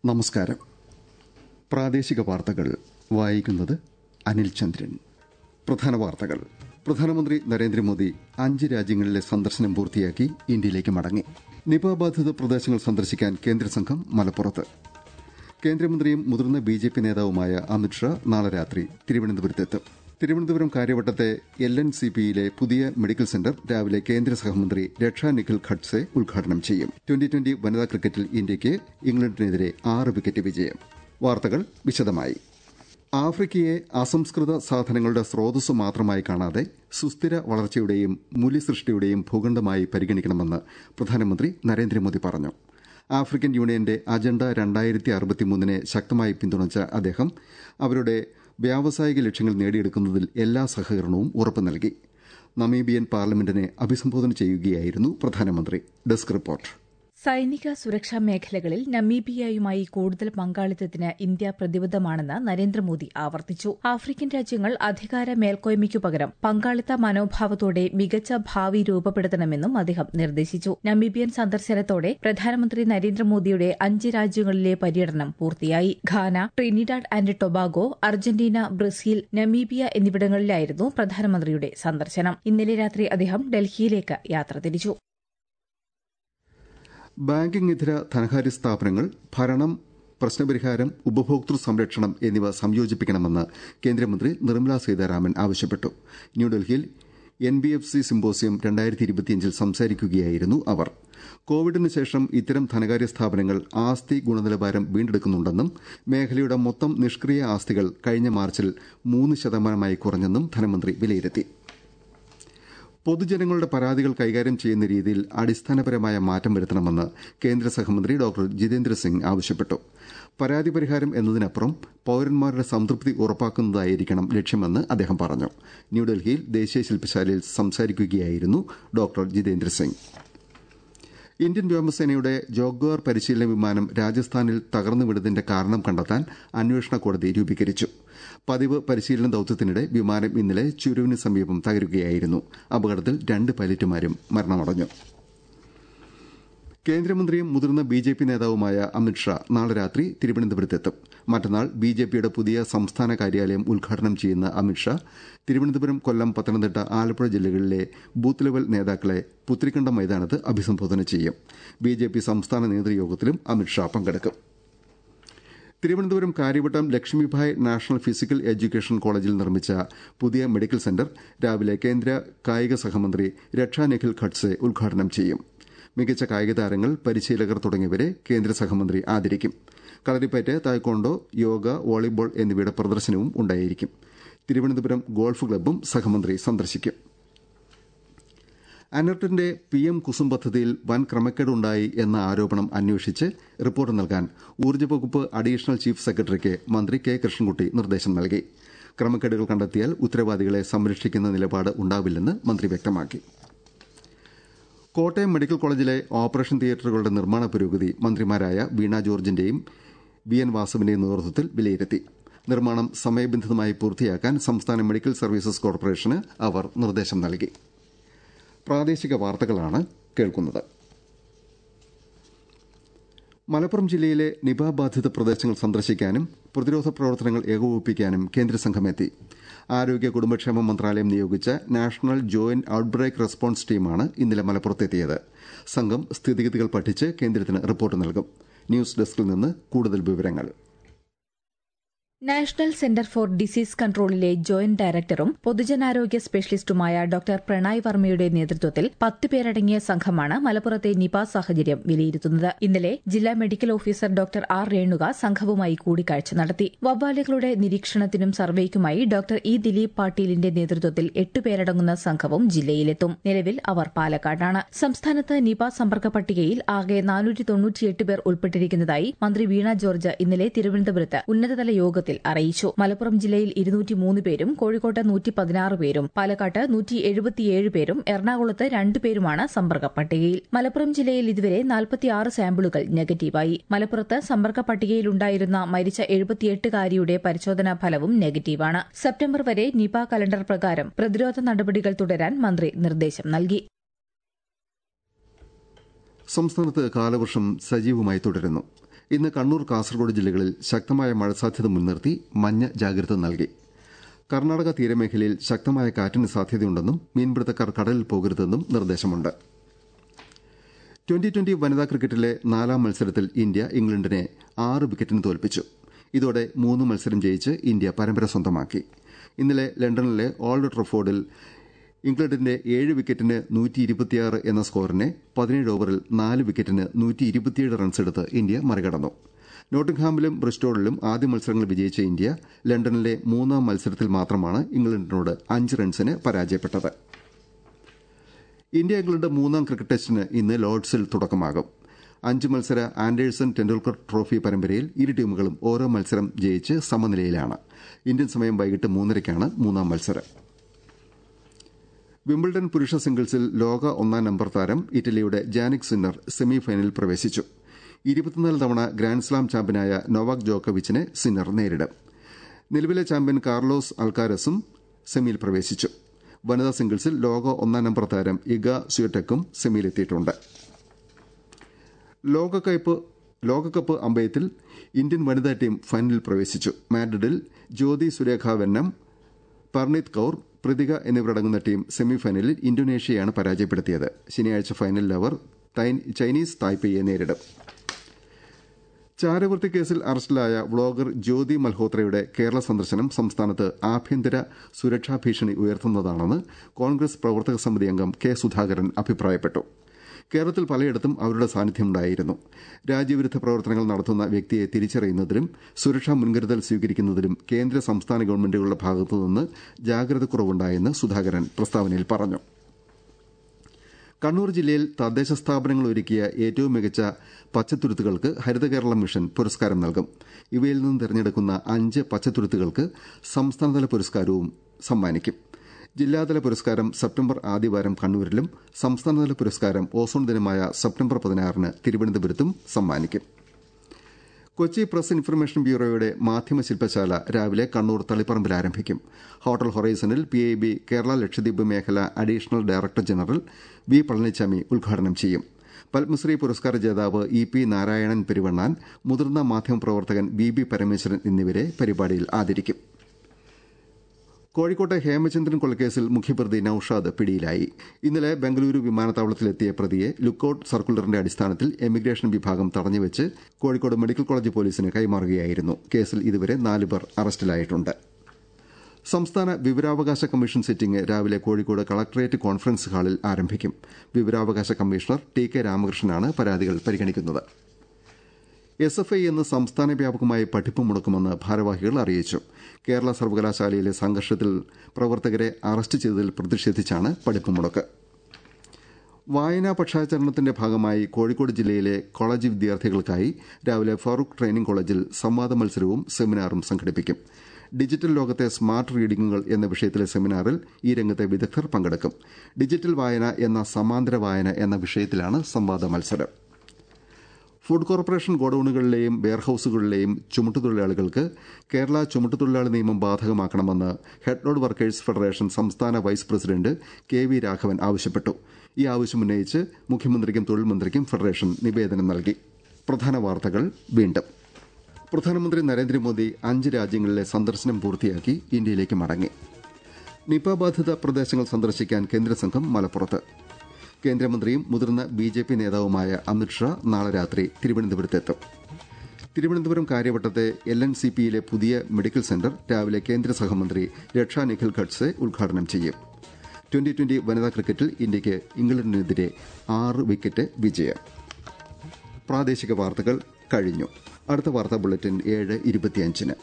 നമസ്കാരം പ്രാദേശിക വാർത്തകൾ വായിക്കുന്നത് അനിൽ ചന്ദ്രൻ പ്രധാന വാർത്തകൾ പ്രധാനമന്ത്രി നരേന്ദ്രമോദി അഞ്ച് രാജ്യങ്ങളിലെ സന്ദർശനം പൂർത്തിയാക്കി ഇന്ത്യയിലേക്ക് മടങ്ങി നിപ ബാധിത പ്രദേശങ്ങൾ സന്ദർശിക്കാൻ കേന്ദ്ര സംഘം മലപ്പുറത്ത് കേന്ദ്രമന്ത്രിയും മുതിർന്ന ബി ജെ പി നേതാവുമായ അമിത്ഷാ നാളെ രാത്രി തിരുവനന്തപുരത്തെത്തും തിരുവനന്തപുരം കാര്യവട്ടത്തെ എൽ എൻ സി പിയിലെ പുതിയ മെഡിക്കൽ സെന്റർ രാവിലെ കേന്ദ്ര സഹമന്ത്രി രക്ഷാ നിഖിൽ ഖഡ്സെ ഉദ്ഘാടനം ചെയ്യും ട്വന്റി ട്വന്റി വനിതാ ക്രിക്കറ്റിൽ ഇന്ത്യയ്ക്ക് ഇംഗ്ലണ്ടിനെതിരെ ആറ് വിക്കറ്റ് വിജയം വാർത്തകൾ വിശദമായി ആഫ്രിക്കയെ അസംസ്കൃത സാധനങ്ങളുടെ സ്രോതസ് മാത്രമായി കാണാതെ സുസ്ഥിര വളർച്ചയുടെയും മൂല്യസൃഷ്ടിയുടെയും ഭൂഖണ്ഡമായി പരിഗണിക്കണമെന്ന് പ്രധാനമന്ത്രി നരേന്ദ്രമോദി പറഞ്ഞു ആഫ്രിക്കൻ യൂണിയന്റെ അജണ്ട രണ്ടായിരത്തി അറുപത്തിമൂന്നിനെ ശക്തമായി പിന്തുണച്ച അദ്ദേഹം അവരുടെ വ്യാവസായിക ലക്ഷ്യങ്ങൾ നേടിയെടുക്കുന്നതിൽ എല്ലാ സഹകരണവും ഉറപ്പു നൽകി നമീബിയൻ പാർലമെന്റിനെ അഭിസംബോധന ചെയ്യുകയായിരുന്നു പ്രധാനമന്ത്രി ഡെസ്ക് റിപ്പോർട്ട് സൈനിക സുരക്ഷാ മേഖലകളിൽ നമീബിയയുമായി കൂടുതൽ പങ്കാളിത്തത്തിന് ഇന്ത്യ പ്രതിബദ്ധമാണെന്ന് നരേന്ദ്രമോദി ആവർത്തിച്ചു ആഫ്രിക്കൻ രാജ്യങ്ങൾ അധികാര മേൽക്കോയ്മയ്ക്കു പകരം പങ്കാളിത്ത മനോഭാവത്തോടെ മികച്ച ഭാവി രൂപപ്പെടുത്തണമെന്നും അദ്ദേഹം നിർദ്ദേശിച്ചു നമീബിയൻ സന്ദർശനത്തോടെ പ്രധാനമന്ത്രി നരേന്ദ്രമോദിയുടെ അഞ്ച് രാജ്യങ്ങളിലെ പര്യടനം പൂർത്തിയായി Ghana Trinidad and Tobago Argentina Brazil Namibia എന്നിവിടങ്ങളിലായിരുന്നു പ്രധാനമന്ത്രിയുടെ സന്ദർശനം ഇന്നലെ രാത്രി അദ്ദേഹം ഡൽഹിയിലേക്ക് യാത്ര തിരിച്ചു ബാങ്കിംഗ് ഇതര ധനകാര്യ സ്ഥാപനങ്ങൾ ഭരണം പ്രശ്നപരിഹാരം ഉപഭോക്തൃ സംരക്ഷണം എന്നിവ സംയോജിപ്പിക്കണമെന്ന് കേന്ദ്രമന്ത്രി നിർമ്മലാ സീതാരാമൻ ആവശ്യപ്പെട്ടു ന്യൂഡൽഹിയിൽ N B F C symposium രണ്ടായിരത്തി ഇരുപത്തിയഞ്ചിൽ സംസാരിക്കുകയായിരുന്നു അവർ കോവിഡിന് ശേഷം ഇത്തരം ധനകാര്യ സ്ഥാപനങ്ങൾ ആസ്തി ഗുണനിലവാരം വീണ്ടെടുക്കുന്നുണ്ടെന്നും മേഖലയുടെ മൊത്തം നിഷ്ക്രിയ ആസ്തികൾ കഴിഞ്ഞ മാർച്ചിൽ മൂന്ന് ശതമാനമായി കുറഞ്ഞെന്നും ധനമന്ത്രി വിലയിരുത്തി പൊതുജനങ്ങളുടെ പരാതികൾ കൈകാര്യം ചെയ്യുന്ന രീതിയിൽ അടിസ്ഥാനപരമായ മാറ്റം വരുത്തണമെന്ന് കേന്ദ്ര സഹമന്ത്രി ഡോക്ടർ ജിതേന്ദ്ര സിംഗ് ആവശ്യപ്പെട്ടു പരാതി പരിഹാരം എന്നതിനപ്പുറം പൌരന്മാരുടെ സംതൃപ്തി ഉറപ്പാക്കുന്നതായിരിക്കണം ലക്ഷ്യമെന്ന് അദ്ദേഹം പറഞ്ഞു ന്യൂഡൽഹിയിൽ ദേശീയ ശില്പശാലയിൽ സംസാരിക്കുകയായിരുന്നു ഡോക്ടർ ജിതേന്ദ്ര സിംഗ് ഇന്ത്യൻ വ്യോമസേനയുടെ ജോഗ്വാർ പരിശീലന വിമാനം രാജസ്ഥാനിൽ തകർന്നു വിടുന്നതിന്റെ കാരണം കണ്ടെത്താൻ അന്വേഷണ കോടതി രൂപീകരിച്ചു പതിവ് പരിശീലന ദൌത്യത്തിനിടെ വിമാനം ഇന്നലെ ചുരുവിന് സമീപം തകരുകയായിരുന്നു അപകടത്തിൽ രണ്ട് പൈലറ്റുമാരും മരണമടഞ്ഞു കേന്ദ്രമന്ത്രിയും മുതിർന്ന ബി ജെ പി നേതാവുമായ അമിത്ഷാ നാളെ രാത്രി തിരുവനന്തപുരത്തെത്തും മറ്റന്നാൾ ബി ജെ പിയുടെ പുതിയ സംസ്ഥാന കാര്യാലയം ഉദ്ഘാടനം ചെയ്യുന്ന അമിത്ഷാ തിരുവനന്തപുരം കൊല്ലം പത്തനംതിട്ട ആലപ്പുഴ ജില്ലകളിലെ ബൂത്ത് ലെവൽ നേതാക്കളെ പുത്തിരിക്കണ്ടം മൈതാനത്ത് അഭിസംബോധന ചെയ്യും ബി ജെ പി സംസ്ഥാന നേതൃയോഗത്തിലും അമിത്ഷാ പങ്കെടുക്കും Thiruvananthapuram Karyavattom Lakshmibai national physical education കോളേജിൽ നിർമ്മിച്ച പുതിയ മെഡിക്കൽ സെന്റർ രാവിലെ കേന്ദ്ര കായിക സഹമന്ത്രി രക്ഷാ നിഖിൽ ഖഡ്സെ ഉദ്ഘാടനം ചെയ്യും മികച്ച കായിക താരങ്ങൾ പരിശീലകർ തുടങ്ങിയവരെ കേന്ദ്ര സഹമന്ത്രി ആദരിക്കും കളരിപ്പയറ്റ് തായ്ക്കോണ്ടോ യോഗ വോളിബോൾ എന്നിവയുടെ പ്രദർശനവും ഉണ്ടായിരിക്കും തിരുവനന്തപുരം ഗോൾഫ് ക്ലബ്ബും സഹമന്ത്രി സന്ദർശിക്കും അനർട്ടിന്റെ പി എം കുസും പദ്ധതിയിൽ വൻ ക്രമക്കേടുണ്ടായി എന്ന ആരോപണം അന്വേഷിച്ച് റിപ്പോർട്ട് നൽകാൻ ഊർജ്ജ വകുപ്പ് അഡീഷണൽ ചീഫ് സെക്രട്ടറിക്ക് മന്ത്രി കെ കൃഷ്ണൻകുട്ടി നിർദ്ദേശം നൽകി ക്രമക്കേടുകൾ കണ്ടെത്തിയാൽ ഉത്തരവാദികളെ സംരക്ഷിക്കുന്ന നിലപാട് ഉണ്ടാവില്ലെന്ന് മന്ത്രി വ്യക്തമാക്കി കോട്ടയം മെഡിക്കൽ കോളേജിലെ ഓപ്പറേഷൻ തിയേറ്ററുകളുടെ നിർമ്മാണ പുരോഗതി മന്ത്രിമാരായ വീണ ജോർജിന്റെയും വി എൻ വാസുവിന്റെയും നേതൃത്വത്തിൽ വിലയിരുത്തി നിർമ്മാണം സമയബന്ധിതമായി പൂർത്തിയാക്കാൻ സംസ്ഥാന മെഡിക്കൽ സർവീസസ് കോർപ്പറേഷന് അവർ നിർദ്ദേശം നൽകി പ്രാദേശിക വാർത്തകളാണ് കേൾക്കുന്നത് മലപ്പുറം ജില്ലയിലെ നിപ ബാധിത പ്രദേശങ്ങൾ സന്ദർശിക്കാനും പ്രതിരോധ പ്രവർത്തനങ്ങൾ ഏകോപിപ്പിക്കാനും കേന്ദ്ര സംഘമെത്തി ആരോഗ്യ കുടുംബക്ഷേമ മന്ത്രാലയം നിയോഗിച്ച നാഷണൽ ജോയിന്റ് ഔട്ട്ബ്രേക്ക് റെസ്പോൺസ് ടീമാണ് ഇന്നലെ മലപ്പുറത്തെത്തിയത് സംഘം സ്ഥിതിഗതികൾ പഠിച്ച് കേന്ദ്രത്തിന് റിപ്പോർട്ട് നൽകും ന്യൂസ് ഡെസ്കിൽ നിന്ന് കൂടുതൽ വിവരങ്ങൾ നാഷണൽ സെന്റർ ഫോർ ഡിസീസ് കൺട്രോളിലെ ജോയിന്റ് ഡയറക്ടറും പൊതുജനാരോഗ്യ സ്പെഷ്യലിസ്റ്റുമായ ഡോക്ടർ പ്രണായ് വർമ്മയുടെ നേതൃത്വത്തിൽ പത്ത് പേരടങ്ങിയ സംഘമാണ് മലപ്പുറത്തെ നിപ സാഹചര്യം വിലയിരുത്തുന്നത് ഇന്നലെ ജില്ലാ medical officer doctor R Renuka സംഘവുമായി കൂടിക്കാഴ്ച നടത്തി വവ്വാലുകളുടെ നിരീക്ഷണത്തിനും സർവേക്കുമായി ഡോക്ടർ ഇ ദിലീപ് പാട്ടീലിന്റെ നേതൃത്വത്തിൽ എട്ട് പേരടങ്ങുന്ന സംഘവും ജില്ലയിലെത്തും നിലവിൽ അവർ പാലക്കാടാണ് സംസ്ഥാനത്ത് നിപ സമ്പർക്ക പട്ടികയിൽ ആകെ നാനൂറ്റി തൊണ്ണൂറ്റിയെട്ട് പേർ ഉൾപ്പെട്ടിരിക്കുന്നതായി മന്ത്രി വീണ ജോർജ് ഇന്നലെ തിരുവനന്തപുരത്ത് ഉന്നതതല യോഗത്തിൽ അറിയിച്ചു മലപ്പുറം ജില്ലയിൽ ഇരുന്നൂറ്റിമൂന്ന് പേരും കോഴിക്കോട്ട് നൂറ്റി പതിനാറ് പേരും പാലക്കാട്ട് നൂറ്റി എഴുപത്തിയേഴ് പേരും എറണാകുളത്ത് രണ്ടുപേരുമാണ് സമ്പർക്ക പട്ടികയിൽ മലപ്പുറം ജില്ലയിൽ ഇതുവരെ നാൽപ്പത്തിയാറ് സാമ്പിളുകൾ നെഗറ്റീവായി മലപ്പുറത്ത് സമ്പർക്ക പട്ടികയിലുണ്ടായിരുന്ന മരിച്ച എഴുപത്തിയെട്ടുകാരിയുടെ പരിശോധനാ ഫലവും നെഗറ്റീവാണ് സെപ്റ്റംബർ വരെ നിപ കലണ്ടർ പ്രകാരം പ്രതിരോധ നടപടികൾ തുടരാൻ മന്ത്രി നിർദ്ദേശം നൽകി സംസ്ഥാനത്ത് കാലവർഷം സജീവമായി തുടരുന്നു ഇന്ന് കണ്ണൂർ കാസർഗോഡ് ജില്ലകളിൽ ശക്തമായ മഴ സാധ്യത മുൻനിർത്തി മഞ്ഞ ജാഗ്രത നൽകി കർണാടക തീരമേഖലയിൽ ശക്തമായ കാറ്റിന് സാധ്യതയുണ്ടെന്നും മീൻപിടുത്തക്കാർ കടലിൽ പോകരുതെന്നും നിർദ്ദേശമുണ്ട് ട്വന്റി ട്വന്റി വനിതാ ക്രിക്കറ്റിലെ നാലാം മത്സരത്തിൽ ഇന്ത്യ ഇംഗ്ലണ്ടിനെ ആറ് വിക്കറ്റിന് തോൽപ്പിച്ചു ഇതോടെ മൂന്ന് മത്സരം ജയിച്ച് ഇന്ത്യ പരമ്പര സ്വന്തമാക്കി ഇന്നലെ ലണ്ടനിലെ ഓൾഡ് ട്രഫോർഡിൽ ഇംഗ്ലണ്ടിന്റെ ഏഴ് വിക്കറ്റിന് നൂറ്റി ഇരുപത്തിയാറ് എന്ന സ്കോറിനെ പതിനേഴ് ഓവറിൽ നാല് വിക്കറ്റിന് നൂറ്റി ഇരുപത്തിയേഴ് റൺസെടുത്ത് ഇന്ത്യ മറികടന്നു നോട്ടിംഗ്ഹാമിലും ബ്രിസ്റ്റോളിലും ആദ്യ മത്സരങ്ങൾ വിജയിച്ച ഇന്ത്യ ലണ്ടനിലെ മൂന്നാം മത്സരത്തിൽ മാത്രമാണ് ഇംഗ്ലണ്ടിനോട് അഞ്ച് റൺസിന് പരാജയപ്പെട്ടത് ഇന്ത്യ ഇംഗ്ലണ്ട് മൂന്നാം ക്രിക്കറ്റ് ടെസ്റ്റിന് ഇന്ന് ലോർഡ്സിൽ തുടക്കമാകും അഞ്ച് മത്സര ആൻഡേഴ്സൺ ടെൻഡുൽക്കർ ട്രോഫി പരമ്പരയിൽ ഇരു ടീമുകളും ഓരോ മത്സരം ജയിച്ച് സമനിലയിലാണ് ഇന്ത്യൻ സമയം വൈകിട്ട് മൂന്നരയ്ക്കാണ് മൂന്നാം മത്സരം വിംബിൾഡൺ പുരുഷ സിംഗിൾസിൽ ലോക ഒന്നാം നമ്പർ താരം ഇറ്റലിയുടെ ജാനിക് സിന്നർ സെമിഫൈനലിൽ പ്രവേശിച്ചു ഇരുപത്തിനാല് തവണ ഗ്രാൻഡ്സ്ലാം ചാമ്പ്യനായ നോവാക് ജോക്കോവിച്ചിനെ സിന്നർ നേരിടും നിലവിലെ ചാമ്പ്യൻ കാർലോസ് അൽക്കാരസും സെമിയിൽ പ്രവേശിച്ചു വനിതാ സിംഗിൾസിൽ ലോക ഒന്നാം നമ്പർ താരം ഇഗ സ്യൂടെക്കും സെമിയിലെത്തിയിട്ടുണ്ട് ലോകകപ്പ് ലോകകപ്പ് അമ്പയത്തിൽ ഇന്ത്യൻ വനിതാ ടീം ഫൈനലിൽ പ്രവേശിച്ചു മാഡ്രിഡിൽ ജ്യോതി സുരേഖ വെന്നം പർണീത് കൌർ പ്രതിക എന്നിവരടങ്ങുന്ന ടീം സെമിഫൈനലിൽ ഇന്തോനേഷ്യയാണ് പരാജയപ്പെടുത്തിയത് ശനിയാഴ്ച ഫൈനലിൽ അവർ ചൈനീസ് തായ്പേയെ നേരിടും ചാരവൃത്തി കേസിൽ അറസ്റ്റിലായ വ്ളോഗർ ജ്യോതി മൽഹോത്രയുടെ കേരള സന്ദർശനം സംസ്ഥാനത്ത് ആഭ്യന്തര സുരക്ഷാ ഭീഷണി ഉയർത്തുന്നതാണെന്ന് കോൺഗ്രസ് പ്രവർത്തക സമിതി അംഗം കെ സുധാകരൻ അഭിപ്രായപ്പെട്ടു കേരളത്തിൽ പലയിടത്തും അവരുടെ സാന്നിധ്യമുണ്ടായിരുന്നു രാജ്യവിരുദ്ധ പ്രവർത്തനങ്ങൾ നടത്തുന്ന വ്യക്തിയെ തിരിച്ചറിയുന്നതിലും സുരക്ഷാ മുൻകരുതൽ സ്വീകരിക്കുന്നതിലും കേന്ദ്ര സംസ്ഥാന ഗവൺമെന്റുകളുടെ ഭാഗത്തുനിന്ന് ജാഗ്രത കുറവുണ്ടായെന്ന് സുധാകരൻ പ്രസ്താവനയിൽ പറഞ്ഞു കണ്ണൂർ ജില്ലയിൽ തദ്ദേശ സ്ഥാപനങ്ങൾ ഒരുക്കിയ ഏറ്റവും മികച്ച പച്ചത്തുരുത്തുകൾക്ക് ഹരിത കേരളം മിഷൻ പുരസ്കാരം നൽകും ഇവയിൽ നിന്ന് തിരഞ്ഞെടുക്കുന്ന അഞ്ച് പച്ചത്തുരുത്തുകൾക്ക് സംസ്ഥാനതല പുരസ്കാരവും സമ്മാനിക്കും ജില്ലാതല പുരസ്കാരം സെപ്റ്റംബർ ആദ്യവാരം കണ്ണൂരിലും സംസ്ഥാനതല പുരസ്കാരം ഓസോൺ ദിനമായ സെപ്റ്റംബർ പതിനാറിന് തിരുവനന്തപുരത്തും സമ്മാനിക്കും കൊച്ചി പ്രസ് ഇൻഫർമേഷൻ ബ്യൂറോയുടെ മാധ്യമ ശില്പശാല രാവിലെ കണ്ണൂർ തളിപ്പറമ്പിൽ ആരംഭിക്കും ഹോട്ടൽ ഹൊറൈസണിൽ P I B Kerala Lakshadweep മേഖല additional director general V Palanichami ഉദ്ഘാടനം ചെയ്യും പത്മശ്രീ പുരസ്കാര ജേതാവ് ഇ പി നാരായണൻ പെരുവണ്ണാൻ മുതിർന്ന മാധ്യമപ്രവർത്തകൻ ബി ബി പരമേശ്വരൻ എന്നിവരെ പരിപാടിയിൽ ആദരിക്കും കോഴിക്കോട്ടെ ഹേമചന്ദ്രൻ കൊലക്കേസിൽ മുഖ്യപ്രതി നൌഷാദ് പിടിയിലായി ഇന്നലെ ബംഗളൂരു വിമാനത്താവളത്തിലെത്തിയ പ്രതിയെ ലുക്കൌട്ട് സർക്കുലറിന്റെ അടിസ്ഥാനത്തിൽ എമിഗ്രേഷൻ വിഭാഗം തടഞ്ഞുവെച്ച് കോഴിക്കോട് മെഡിക്കൽ കോളേജ് പോലീസിന് കൈമാറുകയായിരുന്നു കേസിൽ ഇതുവരെ നാലുപേർ അറസ്റ്റിലായിട്ടുണ്ട് സംസ്ഥാന വിവരാവകാശ കമ്മീഷൻ സിറ്റിംഗ് രാവിലെ കോഴിക്കോട് കളക്ടറേറ്റ് കോൺഫറൻസ് ഹാളിൽ ആരംഭിക്കും വിവരാവകാശ കമ്മീഷണർ ടി കെ രാമകൃഷ്ണനാണ് പരാതികൾ പരിഗണിക്കുന്നത് എസ് എഫ് ഐ എന്ന് സംസ്ഥാന വ്യാപകമായി പഠിപ്പ് മുടക്കുമെന്ന് ഭാരവാഹികൾ അറിയിച്ചു കേരള സർവകലാശാലയിലെ സംഘർഷത്തിൽ പ്രവർത്തകരെ അറസ്റ്റ് ചെയ്തതിൽ പ്രതിഷേധിച്ചാണ് പഠിപ്പ് മുടക്ക് വായനാ പക്ഷാചരണത്തിന്റെ ഭാഗമായി കോഴിക്കോട് ജില്ലയിലെ കോളേജ് വിദ്യാർത്ഥികൾക്കായി രാവിലെ ഫാറൂഖ് ട്രെയിനിംഗ് കോളേജിൽ സംവാദ മത്സരവും സെമിനാറും സംഘടിപ്പിക്കും ഡിജിറ്റൽ ലോകത്തെ സ്മാർട്ട് റീഡിംഗുകൾ എന്ന വിഷയത്തിലെ സെമിനാറിൽ ഈ രംഗത്തെ വിദഗ്ധർ പങ്കെടുക്കും ഡിജിറ്റൽ വായന എന്ന സമാന്തര വായന എന്ന വിഷയത്തിലാണ് സംവാദ മത്സരം ഫുഡ് കോർപ്പറേഷൻ ഗോഡൌണുകളിലെയും വെയർഹൌസുകളിലെയും ചുമട്ടുതൊഴിലാളികൾക്ക് കേരള ചുമട്ടുതൊഴിലാളി നിയമം ബാധകമാക്കണമെന്ന് ഹെഡ്ലോഡ് വർക്കേഴ്സ് ഫെഡറേഷൻ സംസ്ഥാന vice president K V Raghavan ആവശ്യപ്പെട്ടു ഈ ആവശ്യമുന്നയിച്ച് മുഖ്യമന്ത്രിക്കും തൊഴിൽ മന്ത്രിക്കും ഫെഡറേഷൻ നിവേദനം നൽകി പ്രധാന വാർത്തകൾ വീണ്ടും പ്രധാനമന്ത്രി നരേന്ദ്രമോദി അഞ്ച് രാജ്യങ്ങളിലെ സന്ദർശനം പൂർത്തിയാക്കി ഇന്ത്യയിലേക്ക് മടങ്ങി നിപ ബാധിത പ്രദേശങ്ങൾ സന്ദർശിക്കാൻ കേന്ദ്രസംഘം മലപ്പുറത്ത് കേന്ദ്രമന്ത്രിയും മുതിർന്ന ബി ജെ പി നേതാവുമായ അമിത്ഷാ നാളെ രാത്രി തിരുവനന്തപുരത്തെത്തും തിരുവനന്തപുരം കാര്യവട്ടത്തെ എൽ എൻ സി പിയിലെ പുതിയ മെഡിക്കൽ സെന്റർ രാവിലെ കേന്ദ്ര സഹമന്ത്രി രക്ഷാ നിഖിൽ ഖഡ്സെ ഉദ്ഘാടനം ചെയ്യും ട്വന്റി ട്വന്റി വനിതാ ക്രിക്കറ്റിൽ ഇന്ത്യയ്ക്ക് ഇംഗ്ലണ്ടിനെതിരെ ആറ് വിക്കറ്റ് വിജയം പ്രാദേശിക വാർത്തകൾ കഴിഞ്ഞു അടുത്ത വാർത്താ ബുള്ളറ്റിൻ ഏഴ് ഇരുപത്തിയഞ്ചിന്